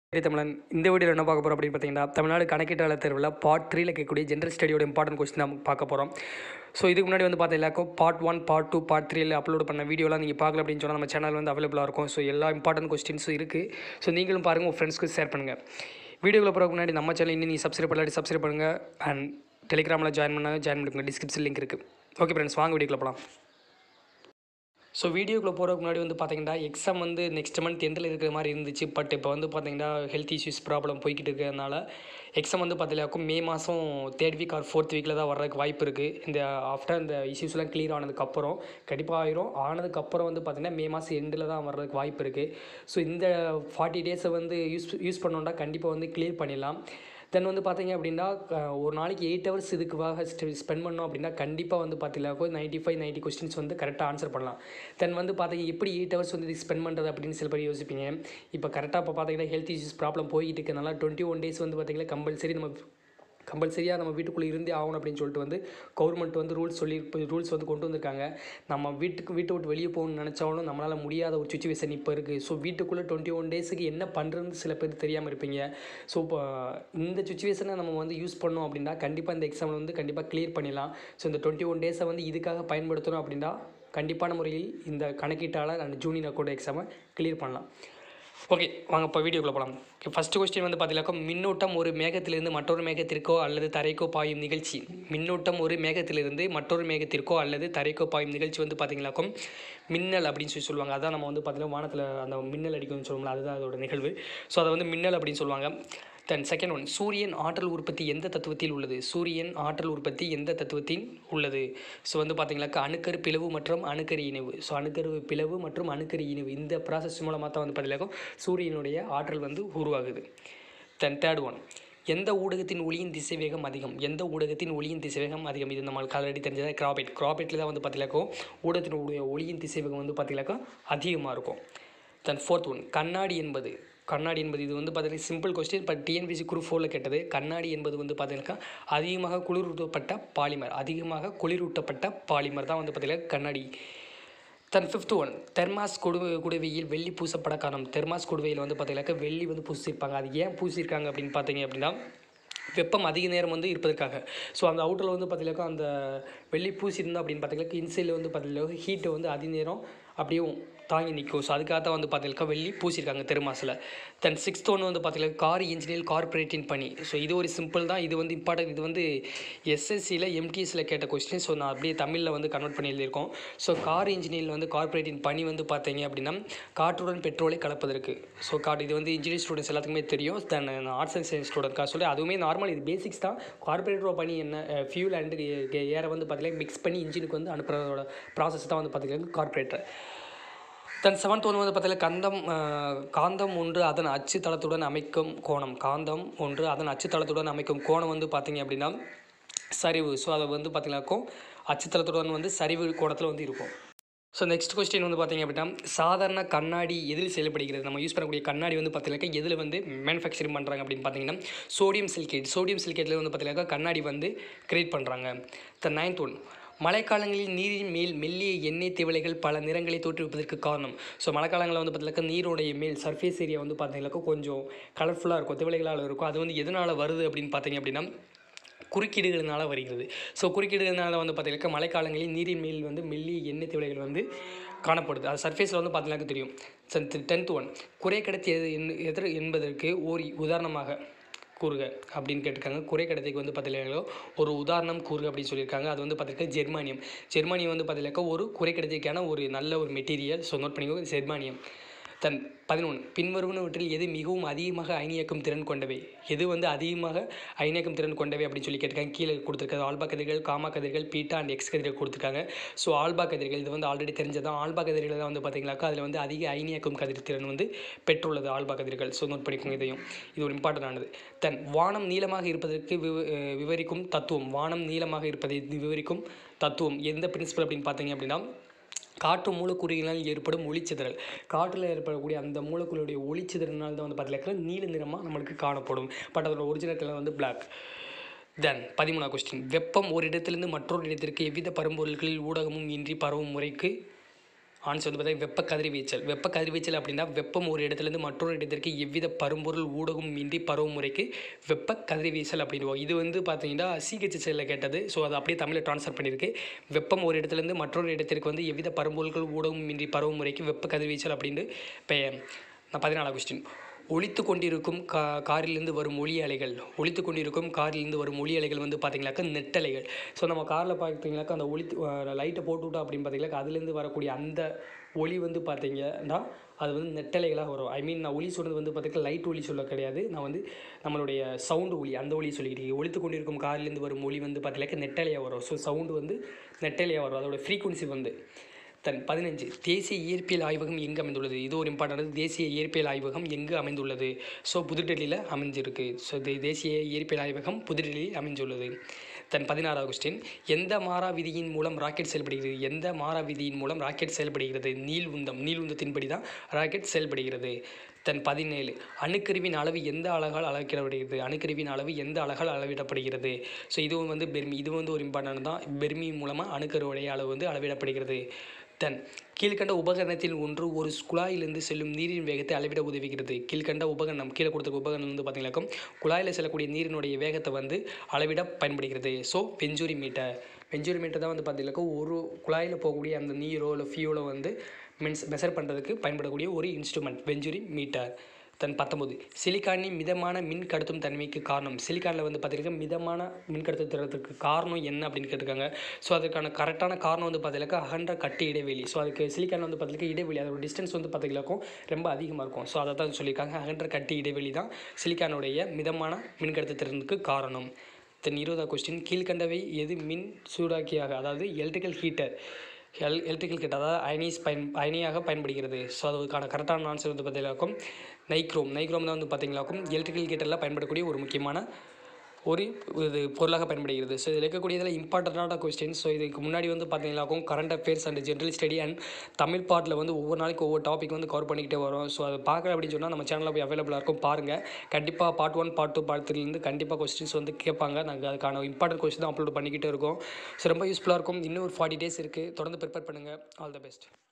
சரி தமிழன் இந்த வீடியோவில் என்ன பார்க்க போகிறோம் அப்படின்னு பார்த்தீங்கன்னா தமிழ்நாடு கணக்கீட்டாளர் தேர்வில் பார்ட் த்ரீல கேட்கக்கூடிய ஜென்ரல் ஸ்டடியோட இம்பார்ட்டன்ட் கொஸ்டின் நம்ம பார்க்க போகிறோம் ஸோ இதுக்கு முன்னாடி வந்து பார்த்தீங்கன்னாக்கோ part one part two part த்ரீல அப்லோட் பண்ண வீடியோலாம் நீங்கள் பார்க்கல அப்படின்னு சொன்னால் நம்ம சேனல் வந்து அவைலபிளாக இருக்கும் ஸோ எல்லா இம்பார்ட்டன்ட் கொஸ்டின்ஸும் இருக்குது ஸோ நீங்களும் பாருங்கள் உங்கள் ஃப்ரெண்ட்ஸ்க்கு ஷேர் பண்ணுங்கள் வீடியோவில் போகிறதுக்கு முன்னாடி நம்ம சேனல் இன்னும் நீங்கள் சப்ஸ்கிரைப் பண்ணலாட்டி சப்ஸ்கிரைப் பண்ணுங்கள் அண்ட் டெலிகிராமில் ஜாயின் பண்ணால் ஜாயின் பண்ணுங்க டிஸ்கிரிப்ஷன் லிங்க் இருக்குது ஓகே ஃப்ரெண்ட்ஸ் வாங்க வீடியோக்குள்ள போகலாம் ஸோ வீடியோக்குள்ளே போகிறதுக்கு முன்னாடி வந்து பார்த்தீங்கன்னா எக்ஸாம் வந்து நெக்ஸ்ட் மந்த் எண்டில் இருக்கிற மாதிரி இருந்துச்சு பட் இப்போ வந்து பார்த்தீங்கன்னா ஹெல்த் இஷ்யூஸ் ப்ராப்ளம் போய்கிட்டு இருக்கிறதுனால எக்ஸாம் வந்து பார்த்தீங்கன்னாக்கும் மே மாதம் தேர்ட் வீக் ஆர் ஃபோர்த் வீக்கில் தான் வர்றதுக்கு வாய்ப்பு இருக்குது இந்த ஆஃப்டர் இந்த இஷ்யூஸ்லாம் கிளியர் ஆனதுக்கப்புறம் கண்டிப்பாக ஆயிரும் ஆனதுக்கப்புறம் வந்து பார்த்தீங்கன்னா மே மாதம் எண்டில் தான் வர்றதுக்கு வாய்ப்பு இருக்குது ஸோ இந்த ஃபார்ட்டி டேஸை வந்து யூஸ் யூஸ் பண்ணோன்னா கண்டிப்பாக வந்து கிளியர் பண்ணிடலாம் தென் வந்து பார்த்தீங்க அப்படின்னா அஹ், ஒரு நாளைக்கு எயிட் ஹவர்ஸ் இதுக்காக ஸ்பெண்ட் பண்ணோம் அப்படின்னா கண்டிப்பாக வந்து பார்த்தீங்கன்னா நைன்ட்டி ஃபைவ் நைன்ட்டி கொஸ்டின்ஸ் வந்து கரெக்டாக ஆன்சர் பண்ணலாம் தென் வந்து பார்த்தீங்க எப்படி எயிட் ஹவர்ஸ் வந்து இதுக்கு ஸ்பெண்ட் பண்ணுறது அப்படின்னு சில பேர் யோசிப்பீங்க இப்போ கரெக்டாக இப்போ பார்த்தீங்கன்னா ஹெல்த் இஷ்யூஸ் ப்ராப்ளம் போய்கிட்டு இருக்கனால டுவெண்ட்டி ஒன் டேஸ் வந்து பார்த்தீங்கன்னா கம்பல்சரி நம்ம கம்பல்சரியாக நம்ம வீட்டுக்குள்ளே இருந்தே ஆகணும் அப்படின்னு சொல்லிட்டு வந்து கவர்மெண்ட் வந்து ரூல்ஸ் சொல்லி ரூல்ஸ் வந்து கொண்டு வந்திருக்காங்க நம்ம வீட்டுக்கு வீட்டை விட்டு வெளியே போகணும்னு நினச்சாலும் நம்மளால் முடியாத ஒரு சுச்சுவேஷன் இப்போ இருக்குது ஸோ வீட்டுக்குள்ளே டுவெண்ட்டி ஒன் டேஸுக்கு என்ன பண்ணுறதுன்னு சில பேர் தெரியாமல் இருப்பீங்க ஸோ இப்போ இந்த சுச்சுவேஷனை நம்ம வந்து யூஸ் பண்ணோம் அப்படின்னா கண்டிப்பாக இந்த எக்ஸாமில் வந்து கண்டிப்பாக கிளியர் பண்ணிடலாம் ஸோ இந்த டுவெண்ட்டி ஒன் டேஸை வந்து இதுக்காக பயன்படுத்தணும் அப்படின்னா கண்டிப்பான முறையில் இந்த கணக்கீட்டாளர் அண்ட் ஜூனியர் அக்கௌண்ட் எக்ஸாமை கிளியர் பண்ணலாம் ஓகே வாங்க இப்போ வீடியோக்குள்ள போகலாம் ஃபஸ்ட்டு கொஸ்டின் வந்து பார்த்தீங்கன்னாக்கா மின்னோட்டம் ஒரு மேகத்திலிருந்து மற்றொரு மேகத்திற்கோ அல்லது தரைக்கோ பாயும் நிகழ்ச்சி மின்னோட்டம் ஒரு மேகத்திலிருந்து மற்றொரு மேகத்திற்கோ அல்லது தரைக்கோ பாயும் நிகழ்ச்சி வந்து பார்த்தீங்கன்னாக்கும் மின்னல் அப்படின்னு சொல்லி சொல்லுவாங்க அதான் நம்ம வந்து பார்த்தீங்கன்னா வானத்தில் அந்த மின்னல் அடிக்கும்னு சொல்லுவோம்ல அதுதான் அதோட நிகழ்வு ஸோ அதை வந்து மின்னல் அப்படின்னு சொல்லுவாங்க தென் செகண்ட் ஒன் சூரியன் ஆற்றல் உற்பத்தி எந்த தத்துவத்தில் உள்ளது சூரியன் ஆற்றல் உற்பத்தி எந்த தத்துவத்தில் உள்ளது ஸோ வந்து பார்த்தீங்கன்னாக்கா அணுக்கரு பிளவு மற்றும் அணுக்கரு இணைவு ஸோ அணுக்கரு பிளவு மற்றும் அணுக்கரு இணைவு இந்த ப்ராசஸ் மூலமாக தான் வந்து பார்த்தீங்கன்னா சூரியனுடைய ஆற்றல் வந்து உருவாகுது தென் தேர்ட் ஒன் எந்த ஊடகத்தின் ஒளியின் திசைவேகம் அதிகம் எந்த ஊடகத்தின் ஒளியின் திசைவேகம் அதிகம் இது நம்மளுக்கு ஆல்ரெடி தெரிஞ்சதா கிராபைட் கிராபைட்டில் தான் வந்து பார்த்தீங்கன்னாக்கோ ஊடகத்தினுடைய ஒளியின் திசைவேகம் வந்து பார்த்தீங்கன்னாக்கா அதிகமாக இருக்கும் தென் ஃபோர்த் ஒன் கண்ணாடி என்பது கண்ணாடி என்பது இது வந்து பார்த்தீங்கன்னா simple question but TNPSC group ஃபோரில் கேட்டது கண்ணாடி என்பது வந்து பார்த்தீங்கன்னா அதிகமாக குளிரூட்டப்பட்ட பாலிமர் அதிகமாக குளிரூட்டப்பட்ட பாலிமர் தான் வந்து பார்த்தீங்கன்னா கண்ணாடி தன் ஃபிஃப்த் ஒன் தெர்மாஸ் குடு குடுவையில் வெள்ளி பூசப்பட காரணம் தெர்மாஸ் குடுவையில் வந்து பார்த்தீங்கன்னாக்கா வெள்ளி வந்து பூசியிருப்பாங்க அது ஏன் பூசியிருக்காங்க அப்படின்னு பார்த்தீங்க அப்படின்னா வெப்பம் அதிக நேரம் வந்து இருப்பதற்காக ஸோ அந்த அவுட்டரில் வந்து பார்த்தீங்கன்னாக்கா அந்த வெள்ளி பூசியிருந்தா அப்படின்னு பார்த்தீங்கன்னா இன்சைடில் வந்து பார்த்தீங்கன்னா ஹீட்டை வந்து அதிக நேரம் அப்படியே தாங்கி நிற்கும் ஸோ அதுக்காக தான் வந்து பார்த்தீங்கன்னா வெள்ளி பூசியிருக்காங்க தெருமாசில் தென் சிக்ஸ்த் ஒன்று வந்து பார்த்தீங்கன்னா கார் இன்ஜினியர் கார்பரேட்டின் பணி ஸோ இது ஒரு சிம்பிள் தான் இது வந்து இம்பார்ட்டன்ட் இது வந்து எஸ்எஸ்சியில் எம்டிஎஸில் கேட்ட கொஸ்டின் ஸோ நான் அப்படியே தமிழில் வந்து கன்வெர்ட் பண்ணி எழுதியிருக்கோம் ஸோ கார் இன்ஜினியரில் வந்து கார்பரேட்டின் பணி வந்து பார்த்தீங்க அப்படின்னா காற்றுடன் பெட்ரோலை கலப்பதற்கு ஸோ கார் இது வந்து இன்ஜினியரிங் ஸ்டூடெண்ட்ஸ் எல்லாத்துக்குமே தெரியும் தென் ஆர்ட்ஸ் அண்ட் சயின்ஸ் ஸ்டூடெண்ட்காக சொல்லி அதுவுமே நார்மல் இது பேசிக்ஸ் தான் கார்பரேட்டரோட பணி என்ன ஃபியூல் அண்ட் ஏரை வந்து பார்த்தீங்கன்னா மிக்ஸ் பண்ணி இன்ஜினுக்கு வந்து அனுப்புறதோட ப்ராசஸ் தான் வந்து பார்த்தீங்கன்னா கார்பரேட்டர் தன் செவன்த் ஒன்று வந்து பார்த்தீங்கன்னா கந்தம் அஹ், காந்தம் ஒன்று அதன் அச்சு தளத்துடன் அமைக்கும் கோணம் காந்தம் ஒன்று அதன் அச்சு தளத்துடன் அமைக்கும் கோணம் வந்து பார்த்தீங்க அப்படின்னா சரிவு ஸோ அதை வந்து பார்த்தீங்கன்னாக்கும் அச்சுத்தளத்துடன் வந்து சரிவு கோணத்தில் வந்து இருக்கும் ஸோ நெக்ஸ்ட் கொஸ்டின் வந்து பார்த்தீங்க அப்படின்னா சாதாரண கண்ணாடி எதில் செயல்படுகிறது நம்ம யூஸ் பண்ணக்கூடிய கண்ணாடி வந்து பார்த்தீங்கன்னாக்கா எதில் வந்து மேனுஃபேக்சரிங் பண்ணுறாங்க அப்படின்னு பார்த்தீங்கன்னா சோடியம் சில்கேட் சோடியம் சில்கேட்டில் வந்து பார்த்தீங்கன்னாக்கா கண்ணாடி வந்து கிரியேட் பண்ணுறாங்க த நைன்த் ஒன் மழைக்காலங்களில் நீரின் மேல் மெல்லிய எண்ணெய் திவலைகள் பல நிறங்களை தோற்றுவிப்பதற்கு காரணம் ஸோ மழைக்காலங்களில் வந்து பார்த்தீங்கன்னாக்கா நீருடைய மேல் சர்ஃபேஸ் ஏரியா வந்து பார்த்தீங்கன்னாக்கா கொஞ்சம் கலர்ஃபுல்லாக இருக்கும் திவலைகளால் இருக்கும் அது வந்து எதனால் வருது அப்படின்னு பார்த்தீங்க அப்படின்னா குறுக்கீடுகளினால வருகிறது ஸோ குறுக்கீடுகளினால வந்து பார்த்தீங்கன்னா மழைக்காலங்களில் நீரின் மேல் வந்து மெல்லிய எண்ணெய் திவலைகள் வந்து காணப்படுது அது சர்ஃபேஸில் வந்து பார்த்தீங்கன்னா தெரியும் டென்த் ஒன் குறை கடத்தி எது என்- எதிர் என்பதற்கு ஓர் உதாரணமாக கூறுக அப்படின்னு கேட்டிருக்காங்க குறை கடத்தைக்கு வந்து பார்த்தீங்கன்னா ஒரு உதாரணம் கூறுக அப்படின்னு சொல்லியிருக்காங்க அது வந்து பார்த்தீங்கன்னா ஜெர்மானியம் ஜெர்மானியம் வந்து பார்த்தீங்கன்னா ஒரு குறை கடத்தைக்கான ஒரு நல்ல ஒரு மெட்டீரியல் ஸோ நோட் பண்ணிக்கோங்க ஜெர்மானியம் தன் பதினொன்று பின்வருவனவற்றில் எது மிகவும் அதிகமாக அயனியாக்கும் திறன் கொண்டவை எது வந்து அதிகமாக அயனியாக்கும் திறன் கொண்டவை அப்படின்னு சொல்லி கேட்டிருக்காங்க கீழே கொடுத்துருக்காங்க ஆல்பா கதிர்கள் காமா கதிர்கள் பீட்டா அண்ட் எக்ஸ் கதிர்கள் கொடுத்துருக்காங்க ஸோ ஆல்பா கதிர்கள் இது வந்து ஆல்ரெடி தெரிஞ்சதான் ஆல்பா கதிர்கள் தான் வந்து பார்த்தீங்கன்னாக்கா அதில் வந்து அதிக அயனியாக்கும் கதிர் திறன் வந்து பெற்றுள்ளது ஆல்பா கதிர்கள் ஸோ நோட் பண்ணிக்கோங்க இதையும் இது ஒரு இம்பார்ட்டன்ட் ஆனது தென் வானம் நீளமாக இருப்பதற்கு விவ- அஹ் விவரிக்கும் தத்துவம் வானம் நீளமாக இருப்பதை விவரிக்கும் தத்துவம் எந்த பிரின்சிபல் அப்படின்னு பார்த்தீங்க அப்படின்னா காற்று மூலக்கூறுகளினால் ஏற்படும் ஒளிச்சிதறல் காற்றில் ஏற்படக்கூடிய அந்த மூலக்கூறுடைய ஒளிச்சிதறனால் தான் வந்து பார்த்தீங்கன்னா நீல நிறமாக நம்மளுக்கு காணப்படும் பட் அதோட ஒரிஜினல் கலர் வந்து பிளாக் தென் பதிமூணாவது கொஸ்டின் வெப்பம் ஒரு இடத்திலிருந்து மற்றொரு இடத்திற்கு எவ்வித பரும்பொருட்களில் ஊடகமும் இன்றி பரவும் முறைக்கு ஆன்சர் வந்து பார்த்தீங்கன்னா வெப்ப கதிர்வீச்சல் வெப்ப கதிர்வீச்சல் அப்படின்னா வெப்பம் ஒரு இடத்துலேருந்து மற்றொரு இடத்திற்கு எவ்வித பரும்பொருள் ஊடகம் இன்றி பரவும் முறைக்கு வெப்ப கதிர்வீசல் அப்படின்வோம் இது வந்து பார்த்தீங்கன்னா சிஹெச்எஸ்எல்ல கேட்டது ஸோ அதை அப்படியே தமிழில் ட்ரான்ஸ்ஃபர் பண்ணியிருக்கு வெப்பம் ஒரு இடத்துலேருந்து மற்றொரு இடத்திற்கு வந்து எவ்வித பரும்பொருட்கள் ஊடகம் இன்றி பரவும் முறைக்கு வெப்ப கதிர்வீச்சல் அப்படின்னு பெயர் நான் பதினாலாம் கொஸ்டின் ஒழித்து கொண்டிருக்கும் கா காரிலிருந்து வரும் ஒளி அலைகள் ஒழித்து கொண்டிருக்கும் காரிலிருந்து வரும் ஒளி அலைகள் வந்து பார்த்தீங்கன்னாக்கா நெட்டலைகள் ஸோ நம்ம காரில் பார்த்தீங்கன்னாக்கா அந்த ஒளி லைட்டை போட்டு விட்டோம் அப்படின்னு பார்த்தீங்கன்னாக்கா அதுலேருந்து வரக்கூடிய அந்த ஒளி வந்து பார்த்தீங்கன்னா அது வந்து நெட்டலைகளாக வரும் ஐ மீன் நான் ஒளி சொன்னது வந்து பார்த்தீங்கன்னா லைட் ஒளி சொல்ல கிடையாது நான் வந்து நம்மளுடைய சவுண்டு ஒளி அந்த ஒளி சொல்லிக்கிட்டேன் ஒழித்து கொண்டிருக்கும் காரிலிருந்து வரும் ஒளி வந்து பார்த்தீங்கன்னா நெட்டலையாக வரும் ஸோ சவுண்டு வந்து நெட்டலையாக வரும் அதோட ஃப்ரீக்குவன்சி வந்து தன் பதினஞ்சு தேசிய இயற்பியல் ஆய்வகம் எங்கு அமைந்துள்ளது இது ஒரு இம்பார்ட்டன்ட் தேசிய இயற்பியல் ஆய்வகம் எங்கு அமைந்துள்ளது ஸோ புதுடெல்லியில் அமைஞ்சிருக்கு ஸோ தே தேசிய இயற்பியல் ஆய்வகம் புதுடெல்லியில் அமைந்துள்ளது தன் பதினாறாவது கொஸ்டின் எந்த மாறா விதியின் மூலம் ராக்கெட் செயல்படுகிறது எந்த மாறா விதியின் மூலம் ராக்கெட் செயல்படுகிறது நீல் உந்தம் நீல் உந்தத்தின்படி தான் ராக்கெட் செயல்படுகிறது தன் பதினேழு அணுக்கருவின் அளவு எந்த அழகால் அளவிடப்படுகிறது அணுக்கருவின் அளவு எந்த அழகால் அளவிடப்படுகிறது ஸோ இதுவும் வந்து பெர்மி இது வந்து ஒரு இம்பார்ட்டன்ட் தான் பெர்மி மூலமாக அணுக்கருவுடைய அளவு வந்து அளவிடப்படுகிறது தென் கீழ்கண்ட உபகரணத்தில் ஒன்று ஒரு குழாயிலிருந்து செல்லும் நீரின் வேகத்தை அளவிட உதவுகிறது கீழ்கண்ட உபகரணம் கீழே கொடுத்துருக்க உபகரணம் வந்து பார்த்தீங்கன்னாக்கும் குழாயில் செல்லக்கூடிய நீரினுடைய வேகத்தை வந்து அளவிட பயன்படுகிறது so venturi meter venturi meter தான் வந்து பார்த்தீங்கன்னாக்கா ஒரு குழாயில் போகக்கூடிய அந்த நீரோ இல்லை ஃபியூலோ வந்து மென்ஸ் மெஷர் பண்ணுறதுக்கு பயன்படக்கூடிய ஒரு இன்ஸ்ட்ருமெண்ட் வெஞ்சூரி மீட்டர் தன் பத்தொம்பது சிலிக்கானின் மிதமான மின் கடத்தும் தன்மைக்கு காரணம் சிலிக்கானில் வந்து பார்த்திங்கன்னா மிதமான மின் கடத்துறதுக்கு காரணம் என்ன அப்படின்னு கேட்டிருக்காங்க ஸோ அதுக்கான கரெக்டான காரணம் வந்து பார்த்தீங்கன்னாக்கா அகன்ற கட்டு இடைவெளி ஸோ அதுக்கு சிலிக்கான் வந்து பார்த்தீங்கன்னா இடைவெளி அதோட டிஸ்டன்ஸ் வந்து பார்த்தீங்கன்னாக்கும் ரொம்ப அதிகமாக இருக்கும் ஸோ அதை தான் சொல்லியிருக்காங்க அகன்ற கட்டு இடைவெளி தான் சிலிக்கானுடைய மிதமான மின் கடத்துத்திறனுக்கு காரணம் தென் இருபதாவது கொஸ்டின் கீழ்கண்டவை எது மின் சூடாக்கியாக அதாவது எலக்ட்ரிக்கல் ஹீட்டர் எல் எலக்ட்ரிக்கல் கிட்ட அதாவது அயனிஸ் பயன் அயனியாக பயன்படுகிறது ஸோ அதுக்கான கரெக்டான ஆன்சர் வந்து பார்த்தீங்களாக்கும் நைக்ரோம் நைக்ரோம் தான் வந்து பார்த்தீங்களாக்கும் எலக்ட்ரிக்கல் ஹீட்டரில் பயன்படக்கூடிய ஒரு முக்கியமான ஒரு இது பொருளாக பயன்படுகிறது ஸோ இதில் இருக்கக்கூடியதில் இம்பார்ட்டண்ட்டான கொஸ்டின் ஸோ இதுக்கு முன்னாடி வந்து பார்த்தீங்கன்னாக்கும் current affairs and general study and Tamil பார்ட்டில் வந்து ஒவ்வொரு நாளைக்கு ஒவ்வொரு டாபிக் வந்து கவர் பண்ணிக்கிட்டே வரும் ஸோ அதை பார்க்கல அப்படின்னு சொன்னால் நம்ம சேனலில் போய் அவைலபிளாக இருக்கும் பாருங்கள் கண்டிப்பாக part one part two part த்ரீலேருந்து கண்டிப்பாக கொஸ்டின்ஸ் வந்து கேட்பாங்க நாங்கள் அதுக்கான இம்பார்ட்டன்ட் கொஸ்டின் தான் அப்லோட் பண்ணிக்கிட்டே இருக்கோம் ஸோ ரொம்ப யூஸ்ஃபுல்லாக இருக்கும் இன்னும் ஒரு ஃபார்ட்டி டேஸ் இருக்குது தொடர்ந்து ப்ரிப்பேர் பண்ணுங்கள் ஆல் த பெஸ்ட்